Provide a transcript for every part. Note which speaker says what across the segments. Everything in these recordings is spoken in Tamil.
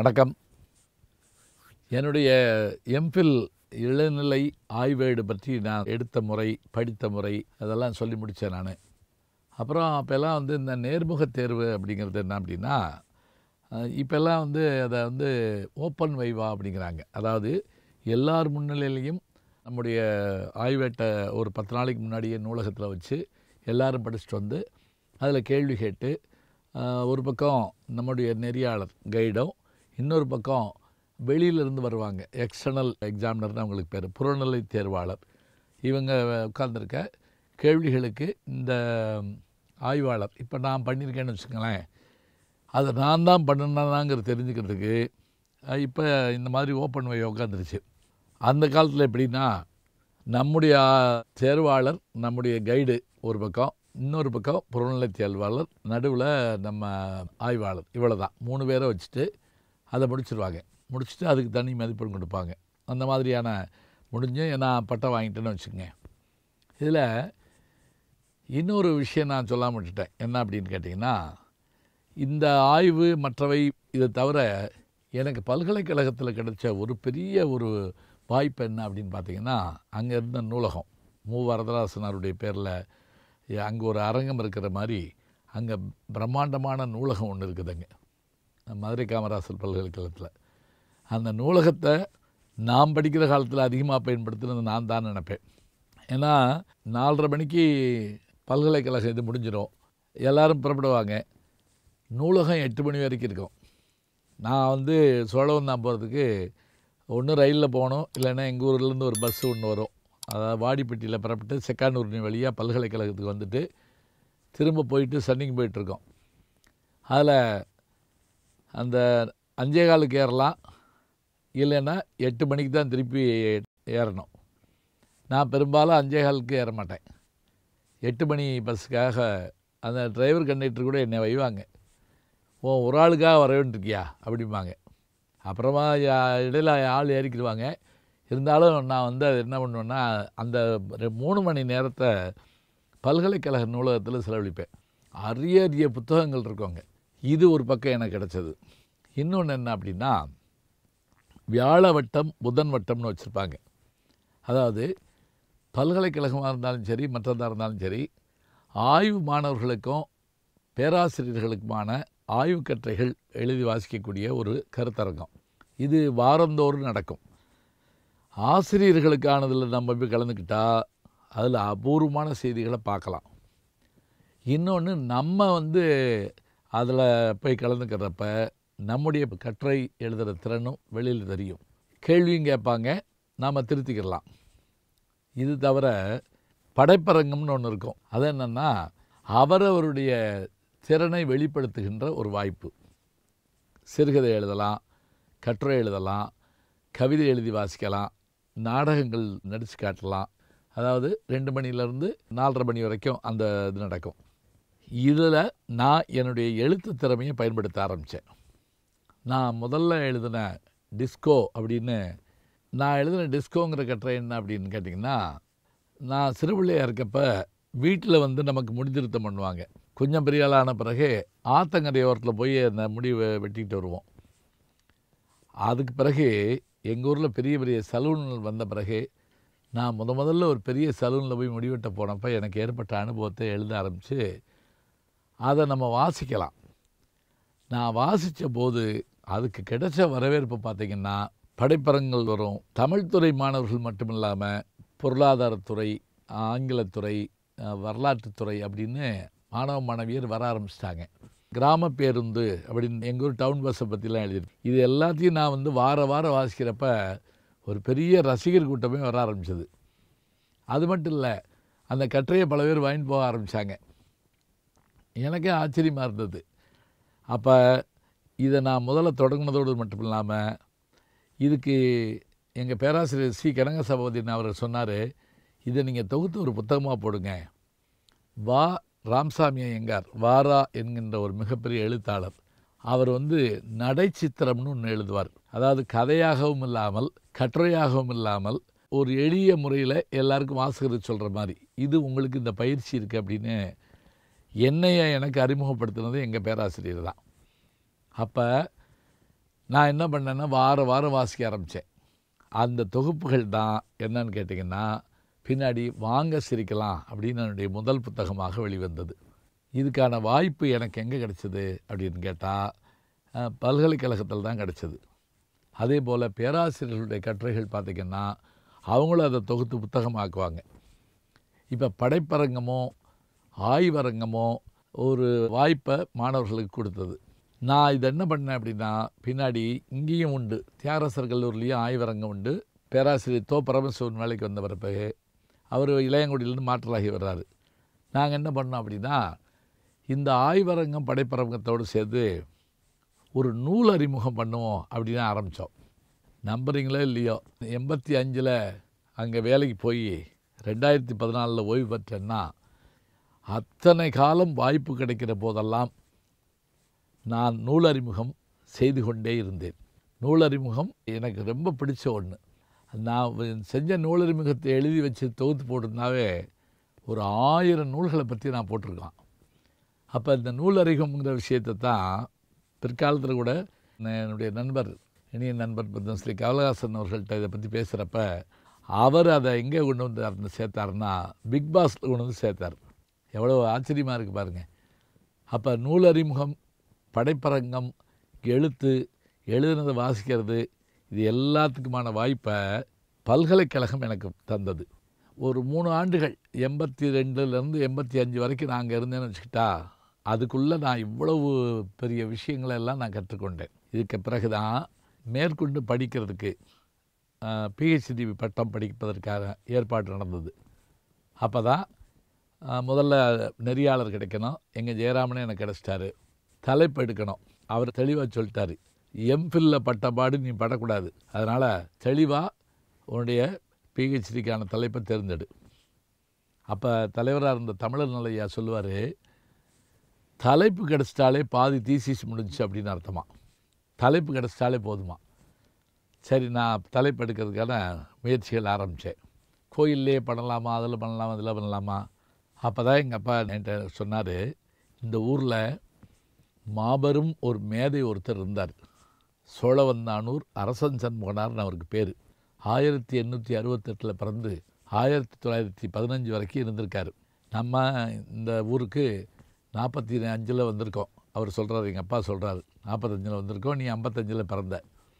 Speaker 1: வணக்கம் என்னுடைய எம்ஃபில் இளநிலை ஆய்வேடு பற்றி நான் எடுத்த முறை படித்த முறை அதெல்லாம் சொல்லி முடித்தேன் நான் அப்புறம் அப்போல்லாம் வந்து இந்த நேர்முக தேர்வு அப்படிங்கிறது என்ன அப்படின்னா அஹ், இப்போல்லாம் வந்து அதை வந்து ஓப்பன் வைவா அப்படிங்கிறாங்க அதாவது எல்லார் முன்னிலையிலையும் நம்முடைய ஆய்வேட்டை ஒரு பத்து நாளைக்கு முன்னாடியே நூலகத்தில் வச்சு எல்லாரும் படிச்சுட்டு வந்து அதில் கேள்வி கேட்டு அஹ், ஒரு பக்கம் நம்முடைய நெறியாளர் கைடும் இன்னொரு பக்கம் வெளியிலிருந்து வருவாங்க எக்ஸ்டர்னல் எக்ஸாமினர்னு அவங்களுக்கு பேர் புறநிலை தேர்வாளர் இவங்க உட்கார்ந்திருக்க கேள்விகளுக்கு இந்த ஆய்வாளர் இப்போ நான் பண்ணியிருக்கேன்னு வச்சுக்கோங்களேன் அதை நான் தான் பண்ணினாங்கிறது தெரிஞ்சுக்கிறதுக்கு இப்போ இந்த மாதிரி ஓப்பன் வை உட்காந்துருச்சு அந்த காலத்தில் எப்படின்னா நம்முடைய ஆ, தேர்வாளர் நம்முடைய கைடு ஒரு பக்கம் இன்னொரு பக்கம் புறநிலை தேர்வாளர் நடுவில் நம்ம ஆய்வாளர் இவ்வளோ தான் மூணு பேரை வச்சுட்டு அதை முடிச்சிருவாங்க முடிச்சுட்டு அதுக்கு தனி மதிப்பெண் கொடுப்பாங்க அந்த மாதிரியான முடிஞ்சு நான் பட்டம் வாங்கிட்டேன்னு வச்சுக்கோங்க இதில் இன்னொரு விஷயம் நான் சொல்லாம விட்டுட்டேன் என்ன அப்படின்னு கேட்டிங்கன்னா இந்த ஆய்வு மற்றவை இதை தவிர எனக்கு பல்கலைக்கழகத்தில் கிடைச்ச ஒரு பெரிய ஒரு வாய்ப்பு என்ன அப்படின்னு பார்த்தீங்கன்னா அங்கே இருந்த நூலகம் மு வரதராசனாருடைய பேரில் அங்கே ஒரு அரங்கம் இருக்கிற மாதிரி அங்கே பிரம்மாண்டமான நூலகம் ஒன்று இருக்குதுங்க மதுரை காமராசர் பல்கலைக்கழகத்தில் அந்த நூலகத்தை நான் படிக்கிற காலத்தில் அதிகமாக பயன்படுத்துனது நான் தான் நினைப்பேன் ஏன்னா நாலரை மணிக்கு பல்கலைக்கழகம் இது முடிஞ்சிடும் எல்லாரும் புறப்படுவாங்க நூலகம் எட்டு மணி வரைக்கும் இருக்கும் நான் வந்து சோழவந்தான் போகிறதுக்கு ஒன்று ரயிலில் போகணும் இல்லைன்னா எங்கள் ஊர்லேருந்து ஒரு பஸ்ஸு ஒன்று வரும் அதாவது வாடிப்பட்டியில் புறப்பட்டு செக்கானூர்னி வழியாக பல்கலைக்கழகத்துக்கு வந்துட்டு திரும்ப போயிட்டு சன்னிங் போயிட்டுருக்கோம் அதில் அந்த அஞ்சே காலுக்கு ஏறலாம் இல்லைன்னா எட்டு மணிக்கு தான் திருப்பி ஏறணும் நான் பெரும்பாலும் அஞ்சே காலுக்கு ஏற மாட்டேன் எட்டு மணி பஸ்ஸுக்காக அந்த டிரைவர் கண்டக்டர் கூட என்னை வைவாங்க ஓ ஒரு ஆளுக்காக வர வேண்டியிருக்கியா அப்படிம்பாங்க அப்புறமா யா- இடையில ஆள் ஏறிக்கிடுவாங்க இருந்தாலும் நான் வந்து அது என்ன பண்ணுவேன்னா அந்த ரெ- மூணு மணி நேரத்தை பல்கலைக்கழக நூலகத்தில் செலவழிப்பேன் அரிய அரிய புத்தகங்கள் இருக்குங்க இது ஒரு பக்கம் எனக்கு கிடச்சது இன்னொன்று என்ன அப்படின்னா வியாழ வட்டம் புதன் வட்டம்னு வச்சுருப்பாங்க அதாவது பல்கலைக்கழகமாக இருந்தாலும் சரி மற்றதாக இருந்தாலும் சரி ஆய்வு மாணவர்களுக்கும் பேராசிரியர்களுக்குமான ஆய்வுக் கட்டுரைகள் எழுதி வாசிக்கக்கூடிய ஒரு கருத்தரங்கம் இது வாரந்தோறும் நடக்கும் ஆசிரியர்களுக்கானதில் நம்ம போய் கலந்துக்கிட்டா அதில் அபூர்வமான செய்திகளை பார்க்கலாம் இன்னொன்று நம்ம வந்து அதில் போய் கலந்துக்கிறப்ப நம்முடைய கட்டுரை எழுதுகிற திறனும் வெளியில் தெரியும் கேள்வியும் கேட்பாங்க நாம் திருத்திக்கிடலாம் இது தவிர படைப்பரங்கம்னு ஒன்று இருக்கும் அது என்னென்னா அவரவருடைய திறனை வெளிப்படுத்துகின்ற ஒரு வாய்ப்பு சிறுகதை எழுதலாம் கட்டுரை எழுதலாம் கவிதை எழுதி வாசிக்கலாம் நாடகங்கள் நடித்து காட்டலாம் அதாவது ரெண்டு மணிலேருந்து நாலரை மணி வரைக்கும் அந்த இது நடக்கும் இதில் நான் என்னுடைய எழுத்து திறமையை பயன்படுத்த ஆரம்பித்தேன் நான் முதல்ல எழுதின டிஸ்கோ அப்படின்னு நான் எழுதின டிஸ்கோங்கிற கட்டுரை என்ன அப்படின்னு கேட்டிங்கன்னா நான் சிறுபிள்ளையாக இருக்கப்ப வீட்டில் வந்து நமக்கு முடிதிருத்தம் பண்ணுவாங்க கொஞ்சம் பெரிய ஆளான பிறகு ஆத்தங்கரை ஓரத்தில் போய் அந்த முடிவை வெட்டிக்கிட்டு வருவோம் அதுக்கு பிறகு எங்கள் ஊரில் பெரிய பெரிய சலூன்கள் வந்த பிறகு நான் முத முதல்ல ஒரு பெரிய சலூனில் போய் முடிவெட்ட போனப்போ எனக்கு ஏற்பட்ட அனுபவத்தை எழுத ஆரம்பித்து அதை நம்ம வாசிக்கலாம் நான் வாசித்த போது அதுக்கு கிடைச்ச வரவேற்பு பார்த்திங்கன்னா படைப்பரங்கள் வரும் தமிழ்துறை மாணவர்கள் மட்டும் இல்லாமல் பொருளாதாரத்துறை ஆங்கிலத்துறை அஹ், வரலாற்றுத்துறை அப்படின்னு மாணவ மாணவியர் வர ஆரம்பிச்சிட்டாங்க கிராம பேருந்து அப்படின்னு எங்கள் ஊர் டவுன் பஸ்ஸை பற்றிலாம் எழுதியிருக்கு இது எல்லாத்தையும் நான் வந்து வார வாரம் வாசிக்கிறப்ப ஒரு பெரிய ரசிகர் கூட்டமே வர ஆரம்பிச்சது அது மட்டும் இல்லை அந்த கட்டுரையை பல பேர் வாங்கிட்டு போக ஆரம்பித்தாங்க எனக்கே ஆச்சரியமாக இருந்தது அப்போ இதை நான் முதல்ல தொடங்கினதோடு மட்டும் இல்லாமல் இதுக்கு எங்கள் பேராசிரியர் சி கனக சபாபதினு அவர் சொன்னார் இதை நீங்கள் தொகுத்து ஒரு புத்தகமாக போடுங்க வா ராம்சாமி ஐயங்கார் வாரா என்கின்ற ஒரு மிகப்பெரிய எழுத்தாளர் அவர் வந்து நடைச்சித்திரம்னு ஒன்று எழுதுவார் அதாவது கதையாகவும் இல்லாமல் கட்டுரையாகவும் இல்லாமல் ஒரு எளிய முறையில் எல்லாருக்கும் வாசகர் சொல்கிற மாதிரி இது உங்களுக்கு இந்த பயிற்சி இருக்குது அப்படின்னு என்னைய எனக்கு அறிமுகப்படுத்தினது எங்கள் பேராசிரியர் தான் அப்போ நான் என்ன பண்ணேன்னா வார வாரம் வாசிக்க ஆரம்பித்தேன் அந்த தொகுப்புகள் தான் என்னன்னு கேட்டிங்கன்னா பின்னாடி வாங்க சிரிக்கலாம் அப்படின்னு என்னுடைய முதல் புத்தகமாக வெளிவந்தது இதுக்கான வாய்ப்பு எனக்கு எங்கே கிடைச்சது அப்படின்னு கேட்டால் பல்கலைக்கழகத்தில் தான் கிடைச்சது அதே போல் பேராசிரியர்களுடைய கட்டுரைகள் பார்த்திங்கன்னா அவங்களும் அதை தொகுத்து புத்தகமாக்குவாங்க இப்போ படைப்பரங்கமோ ஆய்வரங்கமோ ஒரு வாய்ப்பை மாணவர்களுக்கு கொடுத்தது நான் இதை என்ன பண்ணேன் அப்படின்னா பின்னாடி இங்கேயும் உண்டு தியாகராசர் கல்லூரிலையும் ஆய்வரங்கம் உண்டு பேராசிரியர் தோ பரமசிவன் வேலைக்கு வந்த பிறகு அவர் இளையங்குடியிலேருந்து மாற்றலாகி வர்றாரு நாங்கள் என்ன பண்ணோம் அப்படின்னா இந்த ஆய்வரங்கம் படைப்பரங்கத்தோடு சேர்த்து ஒரு நூல் அறிமுகம் பண்ணுவோம் அப்படின்னு ஆரம்பித்தோம் நம்புறீங்களோ இல்லையோ எண்பத்தி அஞ்சில் அங்கே வேலைக்கு போய் ரெண்டாயிரத்தி பதினாலில் ஓய்வு பெற்றேன்னா அத்தனை காலம் வாய்ப்பு கிடைக்கிற போதெல்லாம் நான் நூல் அறிமுகம் செய்து கொண்டே இருந்தேன் நூல் அறிமுகம் எனக்கு ரொம்ப பிடிச்ச ஒன்று நான் செஞ்ச நூல் அறிமுகத்தை எழுதி வச்சு தொகுத்து போட்டிருந்தாவே ஒரு ஆயிரம் நூல்களை பற்றி நான் போட்டிருக்கான் அப்போ இந்த நூல் அறிமுகங்கிற விஷயத்தை தான் பிற்காலத்தில் கூட என்னுடைய நண்பர் இனிய நண்பர் பத்மஸ்ரீ கமலஹாசன் அவர்கள்ட்ட இதை பற்றி பேசுகிறப்ப அவர் அதை எங்கே கொண்டு வந்து சேர்த்தாருன்னா பிக் பாஸில் கொண்டு வந்து சேர்த்தார் எவ்வளோ ஆச்சரியமாக இருக்குது பாருங்கள் அப்போ நூல் அறிமுகம் படைப்பரங்கம் எழுத்து எழுதுனதை வாசிக்கிறது இது எல்லாத்துக்குமான வாய்ப்பை பல்கலைக்கழகம் எனக்கு தந்தது ஒரு மூணு ஆண்டுகள் எண்பத்தி ரெண்டுலேருந்து எண்பத்தி அஞ்சு வரைக்கும் நான் அங்கே இருந்தேன்னு வச்சுக்கிட்டா அதுக்குள்ளே நான் இவ்வளவு பெரிய விஷயங்களை எல்லாம் நான் கற்றுக்கொண்டேன் இதுக்கு பிறகு தான் மேற்கொண்டு படிக்கிறதுக்கு பிஹெச்டி பட்டம் படிப்பதற்கான ஏற்பாடு நடந்தது அப்போ தான் முதல்ல நெறியாளர் கிடைக்கணும் எங்கள் ஜெயராமனே எனக்கு கிடச்சிட்டாரு தலைப்பு எடுக்கணும் அவர் தெளிவாக சொல்லிட்டாரு எம்ஃபில்ல பட்டப்பாடு நீ படக்கூடாது அதனால் தெளிவாக உன்னுடைய பிஹெச்டிக்கான தலைப்பை தேர்ந்தெடு அப்போ தலைவராக இருந்த தமிழர் நிலையா சொல்லுவார் தலைப்பு கிடச்சிட்டாலே பாதி தீசிஸ் முடிஞ்சிச்சு அப்படின்னு அர்த்தமா தலைப்பு கிடச்சிட்டாலே போதுமா சரி நான் தலைப்பு எடுக்கிறதுக்கான முயற்சிகள் ஆரம்பித்தேன் கோயிலே பண்ணலாமா அதில் பண்ணலாமா அதில் பண்ணலாமா அப்போ தான் எங்கள் அப்பா என்கிட்ட சொன்னார் இந்த ஊரில் மாபெரும் ஒரு மேதை ஒருத்தர் இருந்தார் சோழவந்தானூர் அரசன் சண்முகனார்னு அவருக்கு பேர் ஆயிரத்தி எண்ணூற்றி அறுபத்தெட்டில் பிறந்து ஆயிரத்தி தொள்ளாயிரத்தி பதினஞ்சு வரைக்கும் இருந்திருக்காரு நம்ம இந்த ஊருக்கு நாற்பத்தி அஞ்சில் வந்திருக்கோம் அவர் சொல்கிறார் எங்கள் அப்பா சொல்கிறார் நாற்பத்தஞ்சில் வந்திருக்கோம் நீ ஐம்பத்தஞ்சில் பிறந்த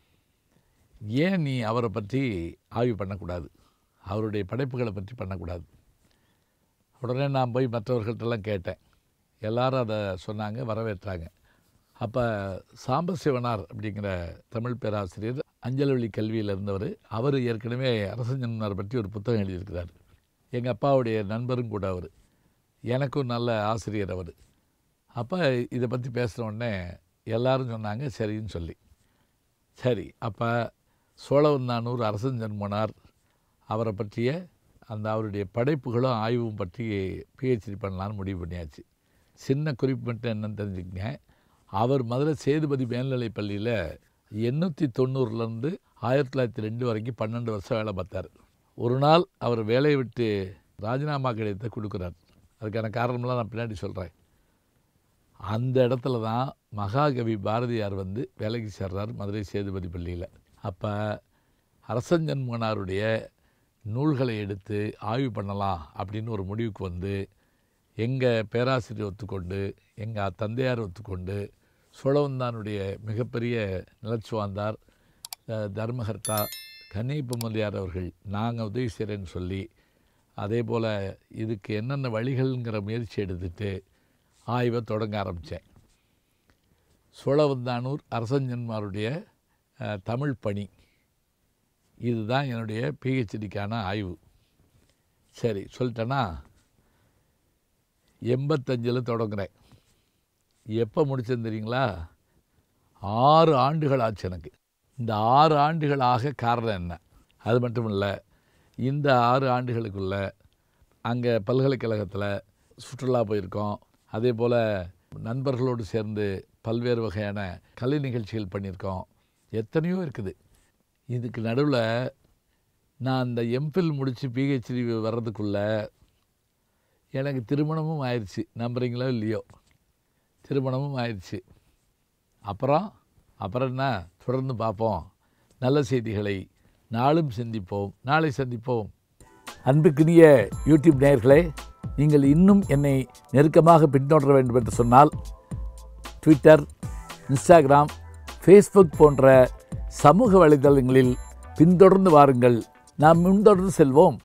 Speaker 1: ஏன் நீ அவரை பற்றி ஆய்வு பண்ணக்கூடாது அவருடைய படைப்புகளை பற்றி பண்ணக்கூடாது உடனே நான் போய் மற்றவர்கள்ட்டெல்லாம் கேட்டேன் எல்லாரும் அதை சொன்னாங்க வரவேற்றாங்க அப்போ சாம்பசிவனார் அப்படிங்கிற தமிழ் பேராசிரியர் அஞ்சல்வெளி கல்வியில் இருந்தவர் அவர் ஏற்கனவே அரசஞ்சனார் பற்றி ஒரு புத்தகம் எழுதியிருக்கிறார் எங்கள் அப்பாவுடைய நண்பரும் கூட அவர் எனக்கும் நல்ல ஆசிரியர் அவர் அப்போ இதை பற்றி பேசுகிற உடனே எல்லாரும் சொன்னாங்க சரின்னு சொல்லி சரி அப்போ சோழவந்தானூர் அரசஞ்சன்மனார் அவரை பற்றிய அந்த அவருடைய படைப்புகளும் ஆய்வும் பற்றி பிஹெச்டி பண்ணலான்னு முடிவு பண்ணியாச்சு சின்ன குறிப்பு மட்டும் என்னன்னு தெரிஞ்சுக்கங்க அவர் மதுரை சேதுபதி மேல்நிலைப் பள்ளியில் எண்ணூற்றி தொண்ணூறுலேருந்து ஆயிரத்தி தொள்ளாயிரத்தி ரெண்டு வரைக்கும் பன்னெண்டு வருஷம் வேலை பார்த்தார் ஒரு நாள் அவர் வேலையை விட்டு ராஜினாமா கடிதத்தை கொடுக்குறார் அதுக்கான காரணம்லாம் நான் பின்னாடி சொல்கிறேன் அந்த இடத்துல தான் மகாகவி பாரதியார் வந்து வேலைக்கு சேர்றார் மதுரை சேதுபதி பள்ளியில் அப்போ அரசஞ்சன்மனாருடைய நூல்களை எடுத்து ஆய்வு பண்ணலாம் அப்படின்னு ஒரு முடிவுக்கு வந்து எங்கள் பேராசிரியர் ஒத்துக்கொண்டு எங்கள் தந்தையார் ஒத்துக்கொண்டு சோழவந்தானுடைய மிகப்பெரிய நிலச்சுவாந்தார் தர்மகர்த்தா கன்னியப்ப முதலியார் அவர்கள் நாங்கள் உதவி செய்கிறேன்னு சொல்லி அதே போல் இதுக்கு என்னென்ன வழிகள்ங்கிற முயற்சி எடுத்துட்டு ஆய்வை தொடங்க ஆரம்பித்தேன் சோழவந்தானூர் அரசஞ்சன்மாருடைய தமிழ் பணி இதுதான் என்னுடைய பிஹெச்டிக்கான ஆய்வு சரி சொல்லிட்டேன்னா எண்பத்தஞ்சில் தொடங்குறேன் எப்போ முடிச்சேன்னு தெரியுங்களா ஆறு ஆண்டுகள் ஆச்சு எனக்கு இந்த ஆறு ஆண்டுகள் ஆக காரணம் என்ன அது மட்டும் இல்லை இந்த ஆறு ஆண்டுகளுக்குள்ள அங்கே பல்கலைக்கழகத்தில் சுற்றுலா போயிருக்கோம் அதே போல் நண்பர்களோடு சேர்ந்து பல்வேறு வகையான கலை நிகழ்ச்சிகள் பண்ணியிருக்கோம் எத்தனையோ இருக்குது இதுக்கு நடுவில் நான் அந்த எம்ஃபில் முடித்து பிஹெச்டி வர்றதுக்குள்ளே எனக்கு திருமணமும் ஆயிடுச்சு நம்புறீங்களோ இல்லையோ திருமணமும் ஆயிடுச்சு அப்புறம் அப்புறம் என்ன தொடர்ந்து பார்ப்போம் நல்ல செய்திகளை நாளும் சிந்திப்போம் நாளை சந்திப்போம் அன்புக்குரிய யூடியூப் நேயர்களே நீங்கள் இன்னும் என்னை நெருக்கமாக பின்தொடர வேண்டும் என்று சொன்னால் ட்விட்டர் இன்ஸ்டாகிராம் ஃபேஸ்புக் போன்ற சமூக வலைதளங்களில் பின்தொடர்ந்து வாருங்கள் நாம் முன்தொடர்ந்து செல்வோம்